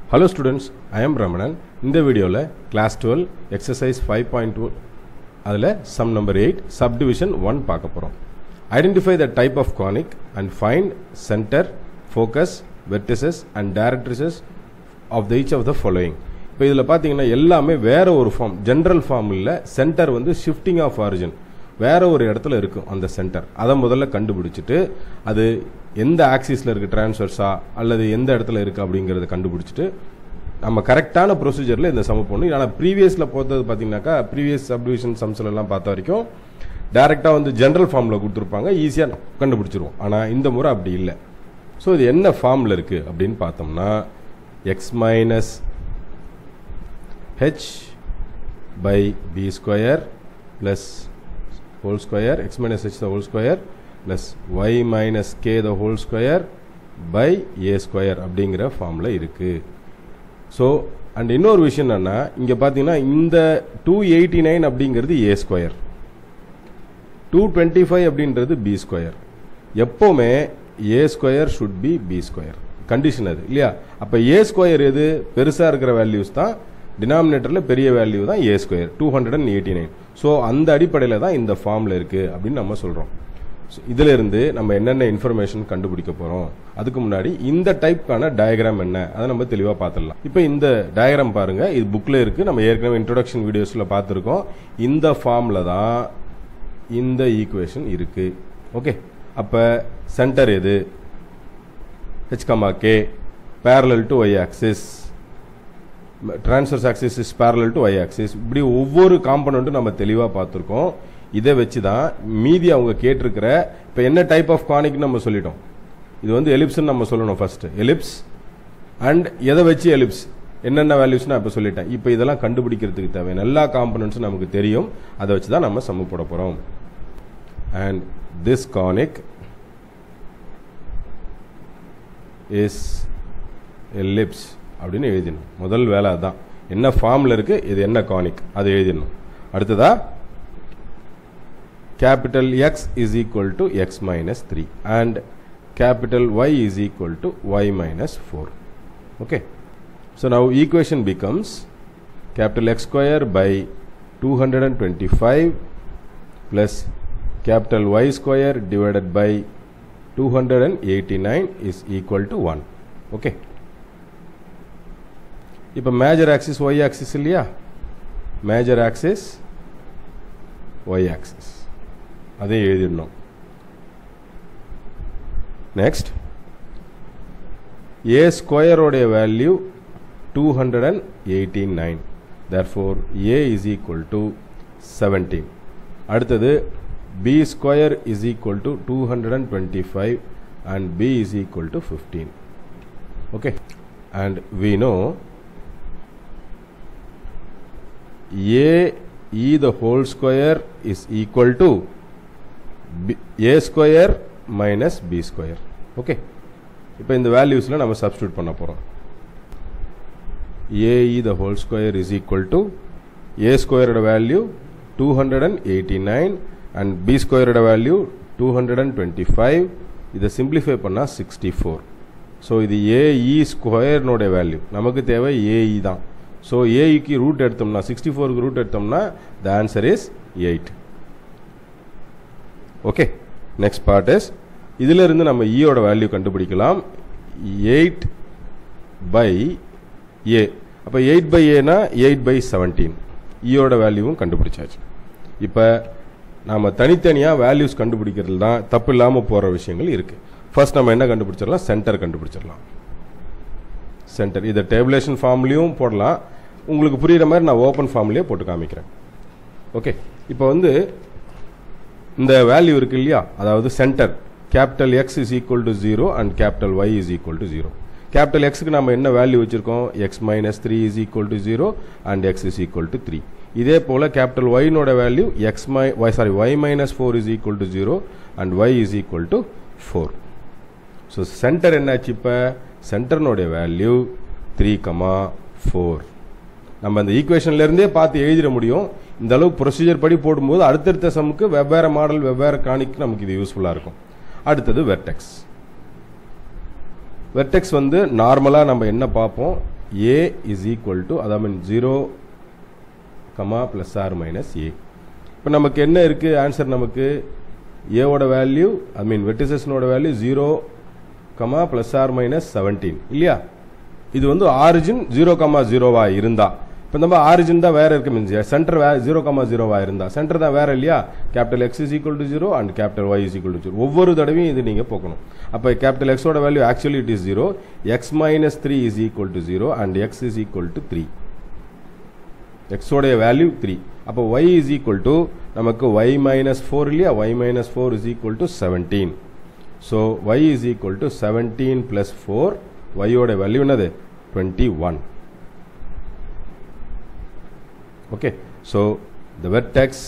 hello students I am Ramanan இந்த வீடியோவில் class twelve exercise five point two அதில் sum number eight subdivision one பார்க்க போகிறோம் identify the type of conic and find centre focus vertices and directrices of the each of the following இப்போ இதில் பார்த்தீங்கன்னா எல்லாமே வேற ஒரு ஃபார்ம் ஜென்ரல் ஃபார்ம் இல்லை சென்டர் வந்து ஷிஃப்டிங் ஆஃப் ஆரிஜின் வேற ஒரு இடத்துல இருக்கும் அந்த சென்டர் அதை முதல்ல கண்டுபிடிச்சிட்டு அது எந்த ஆக்சிஸில் இருக்குது டிரான்ஸ்வர்ஸா அல்லது எந்த இடத்துல இருக்குது அப்படிங்கிறத கண்டுபிடிச்சிட்டு நம்ம கரெக்டான ப்ரொசீஜரில் இந்த சம பண்ணணும் ஆனால் ப்ரீவியஸில் பார்த்தது பார்த்தீங்கன்னாக்கா ப்ரீவியஸ் சப்டிவிஷன் சம்ஸ்ல எல்லாம் பார்த்த வரைக்கும் டைரெக்டாக வந்து ஜென்ரல் ஃபார்மில் கொடுத்துருப்பாங்க ஈஸியாக கண்டுபிடிச்சிருவோம் ஆனால் இந்த முறை அப்படி இல்லை ஸோ இது என்ன ஃபார்மில் இருக்குது அப்படின்னு பார்த்தோம்னா x minus h by b square plus whole square x minus h the whole square plus y minus k the whole square by a square அப்படிங்கிற ஃபார்மில் இருக்கு ஸோ அண்ட் இன்னொரு விஷயம் என்னன்னா இங்கே பார்த்தீங்கன்னா இந்த டூ எயிட்டி நைன் அப்படிங்கிறது a square two twenty five அப்படின்றது பி ஸ்கொயர் எப்போவுமே a square should b b square condition அது இல்லையா அப்போ ஏ ஸ்கொயர் எது பெருசாக இருக்கிற வேல்யூஸ் தான் டினாமினேட்டரில் பெரிய வேல்யூ தான் a square two hundred and eighty nine so அந்த அடிப்படையில் தான் இந்த ஃபார்மில் இருக்குது அப்படின்னு நம்ம சொல்கிறோம் ஸோ இதிலிருந்து நம்ம என்னென்ன இன்ஃபர்மேஷன் கண்டுபிடிக்க போகிறோம் அதுக்கு முன்னாடி இந்த டைப்க்கான டயக்ராம் என்ன அதை நம்ம தெளிவாக பார்த்துடலாம் இப்போ இந்த டயக்ராம் பாருங்கள் இது புக்கில் இருக்குது நம்ம ஏற்கனவே இன்ட்ரோடக்ஷன் வீடியோஸில் பார்த்துருக்கோம் இந்த ஃபார்மில் தான் இந்த ஈக்குவேஷன் இருக்குது ஓகே அப்போ சென்டர் எது h comma k parallel to y axis transverse axis is parallel to y axis இப்படி ஒவ்வொரு காம்பனண்ட்டும் நம்ம தெளிவாக பார்த்துருக்கோம் இதை வச்சு தான் மீதி அவங்க கேட்டிருக்கிற இப்போ என்ன டைப் ஆஃப் கானிக்னு நம்ம சொல்லிட்டோம் இது வந்து எலிப்ஸ்னு நம்ம சொல்லணும் ஃபர்ஸ்ட் எலிப்ஸ் அண்ட் எதை வச்சு எலிப்ஸ் என்னென்ன வேல்யூஸ் நான் இப்போ சொல்லிட்டேன் இப்போ இதெல்லாம் கண்டுபிடிக்கிறதுக்கு தேவையான எல்லா காம்பனண்ட்ஸும் நமக்கு தெரியும் அதை வச்சு தான் நம்ம சம போட போகிறோம் and this conic is ellipse அப்படின்னு எழுதிடணும் முதல் வேலை அதுதான் என்ன ஃபார்மில் இருக்கு இது என்ன கானிக் அது எழுதிடணும் அடுத்ததா capital x is equal to x minus three and capital y is equal to y minus four okay so now equation becomes capital x square by two hundred and twenty five plus capital y square divided by two hundred and eighty nine is equal to one okay இப்போ major axis y axis இல்லையா major axis y axis அதையும் எழுதிடணும் next a ஸ்கொயரோடைய value two hundred and eighty nine therefore a is equal to seventeen அடுத்தது b square is equal to two hundred and twenty five and b is equal to fifteen okay and we know a e the whole square is equal to b, a square minus b square okay இப்போ இந்த வேல்யூஸில் நம்ம substitute பண்ண போகிறோம் a e the whole square is equal to a ஸ்கொயரோட value two hundred and eighty nine and b ஸ்கொயரோட value two hundred and twenty five இதை simplify பண்ணால் சிக்ஸ்டி ஃபோர் ஸோ இது ஏஇ ஸ்கொயர்னுடைய வேல்யூ நமக்கு தேவை ஏஇ தான் ஸோ ஏக்கு ரூட் எடுத்தோம்னா சிக்ஸ்டி ஃபோருக்கு ரூட் எடுத்தோம்னா the answer is eight okay next part is இதில் இருந்து நம்ம ஈயோட வேல்யூ கண்டுபிடிக்கலாம் எயிட் பை ஏ அப்போ எயிட் பை ஏனா எயிட் பை செவன்டீன் ஈயோட வேல்யூவும் கண்டுபிடிச்சாச்சு இப்போ நாம் தனித்தனியாக வேல்யூஸ் கண்டுபிடிக்கிறது தான் தப்பு இல்லாமல் போகிற விஷயங்கள் இருக்குது ஃபர்ஸ்ட் நம்ம என்ன கண்டுபிடிச்சிடலாம் சென்டர் கண்டுபிடிச்சிடலாம் சென்டர் இதை டேபிளேஷன் ஃபார்ம்லேயும் போடலாம் உங்களுக்கு புரியுற மாதிரி நான் ஓப்பன் ஃபார்ம்லேயே போட்டு காமிக்கிறேன் ஓகே இப்போ வந்து இந்த வேல்யூ இருக்கு இல்லையா அதாவது centre capital x is equal to zero and capital y is equal to zero capital எக்ஸுக்கு நம்ம என்ன வேல்யூ வச்சிருக்கோம் x minus three is equal to zero and x is equal to three இதே போல் கேபிட்டல் ஒய்னோட value x my y sorry y minus four is equal to zero and y is equal to four so centre என்னாச்சு இப்போ சென்டர்னுடைய value three comma four நம்ம அந்த ஈக்குவேஷன்லேருந்தே பார்த்து எழுதிட முடியும் இந்த அளவுக்கு ப்ரொசீஜர் படி போடும்போது அடுத்தடுத்த சமுக்கு வெவ்வேறு மாடல் வெவ்வேறு காணிக்கு நமக்கு இது யூஸ்ஃபுல்லாக இருக்கும் அடுத்தது வெர்டெக்ஸ் வெர்டெக்ஸ் வந்து நார்மலாக நம்ம என்ன பார்ப்போம் ஏ இஸ் ஈக்குவல் டு அதாவது mean zero comma plus R minus a இப்போ நமக்கு என்ன இருக்குது ஆன்சர் நமக்கு ஏவோட வேல்யூ ஐ மீன் வெட்டிசஸ்னோட value zero comma plus R minus seventeen இல்லையா இது வந்து ஆரிஜின் ஜீரோ கமா ஜீரோவா இருந்தா இப்போ நம்ம ஆரிஜின் தான் வேற இருக்கு means centre way zero comma ஜீரோவா இருந்தா சென்டர் தான் வேற இல்லையா capital x is equal to zero and capital y is equal to zero ஒவ்வொரு தடவையும் இது நீங்க போக்கணும் அப்போ கேபிட்டல் எக்ஸோட value actually it is zero x minus three is equal to zero and x is equal to three எக்ஸோடைய value three அப்போ y is equal to நமக்கு ஒய் மைனஸ் ஃபோர் இல்லையா y minus four is equal to seventeen so y is equal to seventeen plus four ஒய்யோட value என்னது twenty one okay so the vertex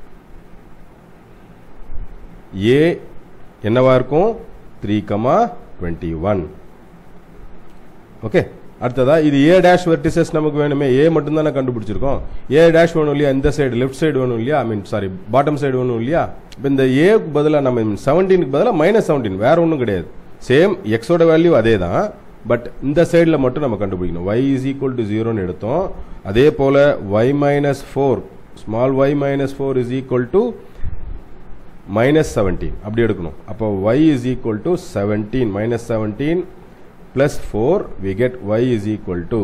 a என்னவா இருக்கும் three comma twenty one okay அடுத்ததா இது A dash vertices நமக்கு வேணுமே ஏ மட்டும் தானே கண்டுபிடிச்சிருக்கோம் ஏ டேஷ் வேணும் இல்லையா இந்த சைடு லெஃப்ட் சைடு வேணும் இல்லையா I mean sorry bottom side வேணும் இல்லையா இப்போ இந்த ஏக்கு பதிலாக நம்ம செவன்டீனுக்கு பதிலாக மைனஸ் செவன்டீன் வேற ஒன்றும் கிடையாது சேம் எக்ஸோட வேல்யூ அதே தான் பட் இந்த சைடில் மட்டும் நம்ம கண்டுபிடிக்கணும் y இஸ் ஈக்குவல் டு ஜீரோன்னு எடுத்தோம் அதே போல் y minus four small y minus four is equal to minus seventeen அப்படி எடுக்கணும் அப்போ y is equal to seventeen minus seventeen plus four we get y is equal to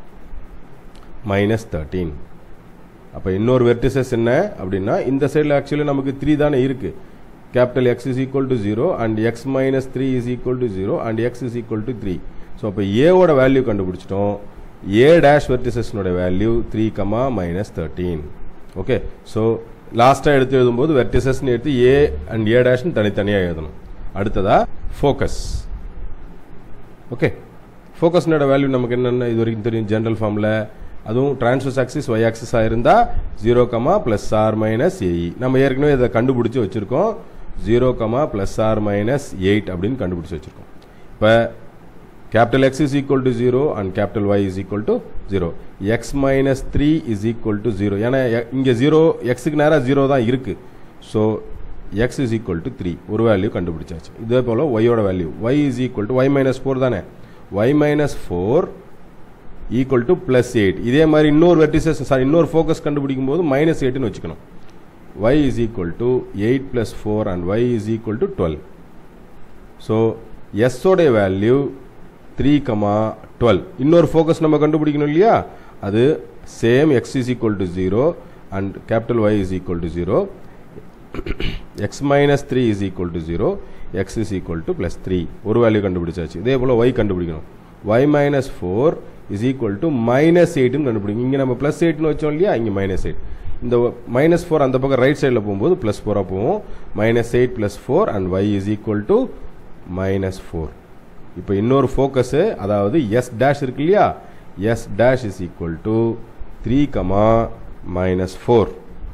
minus thirteen அப்போ இன்னொரு vertices என்ன அப்படின்னா இந்த சைடில் ஆக்சுவலி நமக்கு த்ரீ தானே இருக்கு capital x is equal to zero and x minus three is equal to zero and x is equal to three so அப்போ ஏவோட வேல்யூ கண்டுபிடிச்சிட்டோம் ஏ டேஷ் வெர்டிசஸ்னோட value three comma minus thirteen okay so லாஸ்ட்டாக எடுத்து எழுதும்போது வெர்டிசஸ்னு எடுத்து A and ஏ டேஷ்னு தனித்தனியாக எழுதணும் அடுத்ததா ஃபோக்கஸ் ஓகே ஃபோக்கஸ்னோட வேல்யூ நமக்கு என்னென்ன இது வரைக்கும் தெரியும் ஜென்ரல் ஃபார்மில் அதுவும் டிரான்ஸ்வர்ஸ் ஆக்சிஸ் ஒய் ஆக்சிஸாக இருந்தால் zero comma plus R minus a e நம்ம ஏற்கனவே இதை கண்டுபிடிச்சி வச்சுருக்கோம் zero comma plus R minus eight அப்படின்னு கண்டுபிடிச்சி வச்சுருக்கோம் இப்போ capital x is equal to zero and capital y is equal to zero x minus three is equal to zero ஏன்னா இங்கே ஜீரோ எக்ஸுக்கு நேராக ஜீரோ தான் இருக்குது so x is equal to three ஒரு வேல்யூ கண்டுபிடிச்சாச்சு இதே போல் ஒய்யோட value y is equal to y minus four தானே y minus four equal to plus eight இதே மாதிரி இன்னொரு வெர்டிசஸ் சாரி இன்னொரு ஃபோக்கஸ் கண்டுபிடிக்கும் போது மைனஸ் எயிட்னு வச்சுக்கணும் y is equal to eight plus four and y is equal to twelve so எஸ்ஸோடைய வேல்யூ த்ரீ கமா டுவெல் இன்னொரு ஃபோக்கஸ் நம்ம கண்டுபிடிக்கணும் இல்லையா அது same x is equal to zero and capital y is equal to zero x minus three is equal to zero x is equal to plus three ஒரு value கண்டுபிடிச்சாச்சு இதே போல் y கண்டுபிடிக்கணும் y minus four is equal to minus எயிட்னு கண்டுபிடிக்கும் இங்கே நம்ம plus எயிட்னு வச்சோம் இல்லையா இங்கே மைனஸ் எயிட் இந்த மைனஸ் ஃபோர் அந்த பக்கம் ரைட் சைடில் போகும்போது ப்ளஸ் ஃபோராக போவோம் minus eight plus four and y is equal to minus four இப்போ இன்னொரு ஃபோக்கஸு அதாவது எஸ் டேஷ் இருக்கு இல்லையா s dash is equal to three comma minus four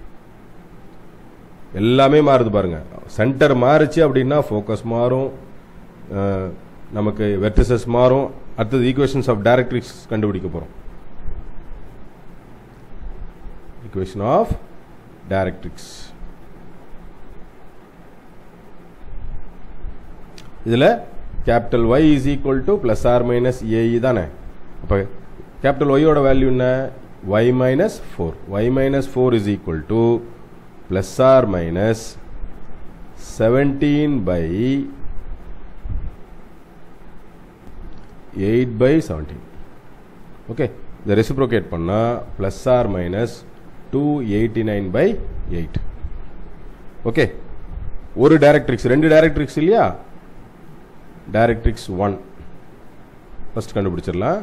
எல்லாமே மாறுது பாருங்க சென்டர் மாறுச்சு அப்படின்னா ஃபோக்கஸ் மாறும் அஹ், நமக்கு வெர்டிசஸ் மாறும் அடுத்தது ஈக்குவேஷன்ஸ் ஆஃப் டைரக்ட்ரிக்ஸ் கண்டுபிடிக்க போகிறோம் ஈக்குவேஷன் ஆஃப் டைரக்ட்ரிக்ஸ் இதில் capital y is equal to plus R minus a e தானே அப்போ கேபிட்டல் ஒய்யோட வேல்யூ என்ன y minus four y minus four is equal to plus R minus seventeen by eight by seventeen okay இதை reciprocate பண்ணால் plus R minus two eighty nine by eight okay ஒரு directrix ரெண்டு directrix இல்லையா directrix one first கண்டுபிடிச்சிடலாம்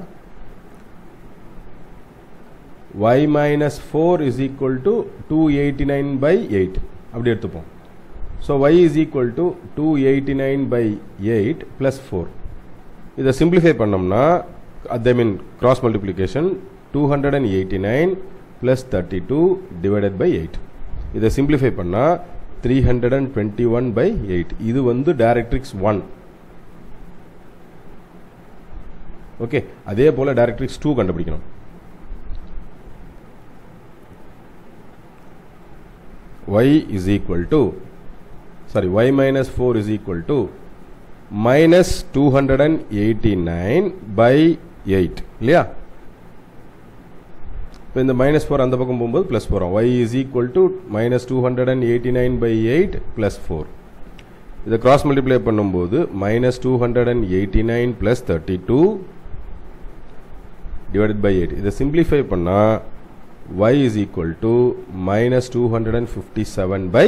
y minus 4 is equal to 289 by 8 அப்படி எடுத்துப்போம் so y is equal to 289 by 8 plus 4 இதை simplify பண்ணோம்னா அதை மீன் cross multiplication 289 plus 32 divided by 8 இதை simplify பண்ணா 321 by 8 இது வந்து டைரக்ட்ரிக்ஸ் 1 ஓகே அதே போல டைரக்ட்ரிக்ஸ் 2 கண்டுபிடிக்கணும் y is equal to sorry y minus 4 is equal to minus 289 by 8 இல்லையா இப்போ இந்த மைனஸ் ஃபோர் அந்த பக்கம் போகும்போது plus four y is equal to minus two hundred and eighty nine by eight plus four இதை cross multiply பண்ணும்போது minus two hundred and eighty nine plus thirty two divided by eight இதை simplify பண்ணால் y is equal to minus 257 by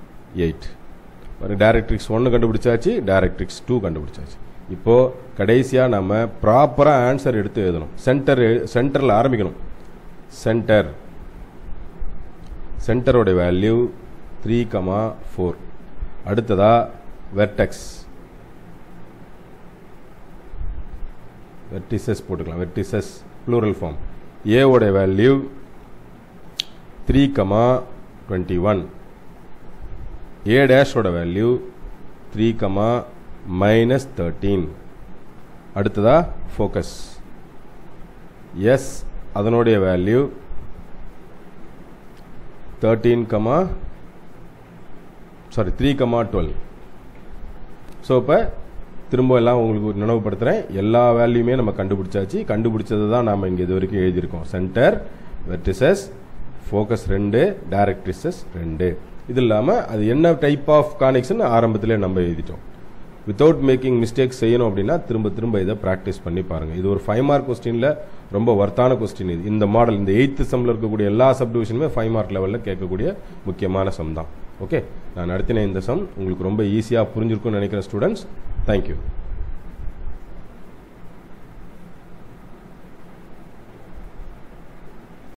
8 directrix ஒன்று கண்டுபிடிச்சாச்சு directrix two கண்டுபிடிச்சாச்சு இப்போ கடைசியாக நம்ம ப்ராப்பராக ஆன்சர் எடுத்து எழுதணும் சென்டர் சென்டரில் ஆரம்பிக்கணும் சென்டர் சென்டரோட வேல்யூ த்ரீ கமா ஃபோர் அடுத்ததா வெர்டெக்ஸ் வெர்டிசஸ் போட்டுக்கலாம் வெர்டிசஸ் ப்ளூரல் ஃபார்ம் ஏவோட value three comma twenty one a டேஷோட value three comma minus thirteen அடுத்ததா ஃபோக்கஸ் எஸ் அதனுடைய value thirteen comma sorry three comma twelve so இப்போ திரும்ப எல்லாம் உங்களுக்கு நினைவுபடுத்துகிறேன் எல்லா வேல்யூமே நம்ம கண்டுபிடிச்சாச்சு கண்டுபிடிச்சது தான் நாம் இங்கே இது வரைக்கும் எழுதியிருக்கோம் சென்டர் வெர்டிசஸ் ஃபோக்கஸ் ரெண்டு டைரக்ட்ரிசஸ் ரெண்டு இது இல்லாமல் அது என்ன டைப் ஆஃப் கானிக்ஸ்னு ஆரம்பத்திலே நம்ம எழுதிட்டோம் வித்தவுட் மேக்கிங் மிஸ்டேக்ஸ் செய்யணும் அப்படின்னா திரும்ப திரும்ப இதை ப்ராக்டிஸ் பண்ணி பாருங்கள் இது ஒரு ஃபைவ் மார்க் கொஸ்டினில் ரொம்ப ஒர்த்தான கொஸ்டின் இது இந்த மாடல் இந்த எயித்து சம்மில் இருக்கக்கூடிய எல்லா சப்டிவிஷனுமே ஃபைவ் மார்க் லெவலில் கேட்கக்கூடிய முக்கியமான சம் தான் ஓகே நான் நடத்தின இந்த சம் உங்களுக்கு ரொம்ப ஈஸியாக புரிஞ்சிருக்கும்னு நினைக்கிறேன் ஸ்டூடெண்ட்ஸ் தேங்க்யூ